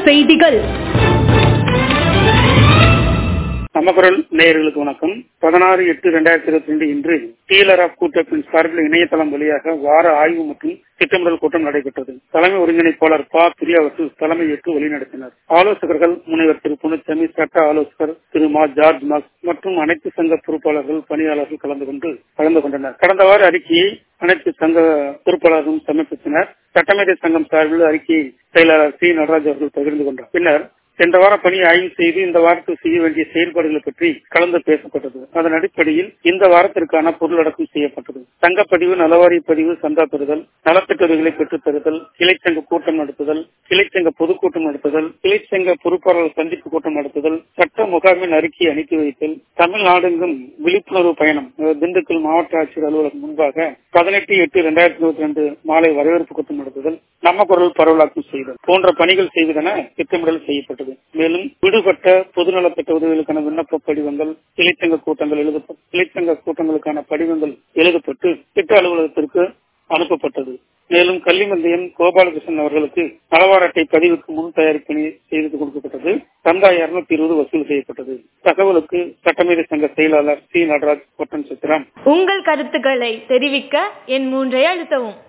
செய்திகள் நம்ம குரல் நேயர்களுக்கு வணக்கம் பதினாறு எட்டு இரண்டாயிரத்தி இருபத்தி ரெண்டு இன்று டீலர் ஆஃப் கூட்டத்தின் சார்பில் இணையதளம் வழியாக வார ஆய்வு மற்றும் திட்டமிடல் கூட்டம் நடைபெற்றது தலைமை ஒருங்கிணைப்பாளர் பா பிரியா அவர்கள் தலைமை ஏற்று வழிநடத்தினர் ஆலோசகர்கள் முனைவர் திரு புனிச்சாமி சட்ட ஆலோசகர் திரு மா ஜார்ஜ் மாஸ் மற்றும் அனைத்து சங்க பொறுப்பாளர்கள் பணியாளர்கள் கலந்து கொண்டு கலந்து கொண்டனர் கடந்த வார அறிக்கையை அனைத்து சங்க பொறுப்பாளர்களும் சமர்ப்பித்தனர் சட்டமேதை சங்கம் சார்பில் அறிக்கையை செயலாளர் சி நடராஜ் அவர்கள் பகிர்ந்து கொண்டார் பின்னர் சென்ற வார பணியை ஆய்வு செய்து இந்த வாரத்தில் செய்ய வேண்டிய செயல்பாடுகளை பற்றி கலந்து பேசப்பட்டது அதன் அடிப்படையில் இந்த வாரத்திற்கான பொருளடக்கம் செய்யப்பட்டது சங்கப்பதிவு நலவாரி பதிவு சந்தா பெறுதல் நலத்திட்டங்களை பெற்றுத் தருதல் கிளைச்சங்க கூட்டம் நடத்துதல் கிளைச்சங்க பொதுக்கூட்டம் நடத்துதல் கிளைச்சங்க பொறுப்பாளர்கள் சந்திப்பு கூட்டம் நடத்துதல் சட்ட முகாமின் அறிக்கையை அனுப்பி வைத்தல் தமிழ்நாடெங்கும் விழிப்புணர்வு பயணம் திண்டுக்கல் மாவட்ட ஆட்சியர் அலுவலகம் முன்பாக பதினெட்டு எட்டு இரண்டாயிரத்தி இருபத்தி ரெண்டு மாலை வரவேற்பு கூட்டம் நடத்துதல் நம்ம குரல் பரவலாக்கம் செய்தல் போன்ற பணிகள் செய்வதென திட்டமிடல் செய்யப்பட்டது மேலும் விடுபட்ட பொதுநலத்திட்ட உதவிகளுக்கான விண்ணப்ப படிவங்கள் கிளைச்சங்க கூட்டங்கள் எழுதப்பட்டு கிளைச்சங்க கூட்டங்களுக்கான படிவங்கள் எழுதப்பட்டு திட்ட அலுவலகத்திற்கு அனுப்பப்பட்டது மேலும் கல்விமந்தியம் கோபாலகிருஷ்ணன் அவர்களுக்கு நலவார அட்டை பதிவுக்கு முன் தயாரிப்பு செய்து கொடுக்கப்பட்டது சந்தா இருநூத்தி இருபது வசூல் செய்யப்பட்டது தகவலுக்கு சட்டமேதை சங்க செயலாளர் சி நடராஜ் கொட்டன் சித்திரம் உங்கள் கருத்துக்களை தெரிவிக்க என் மூன்றை அழுத்தவும்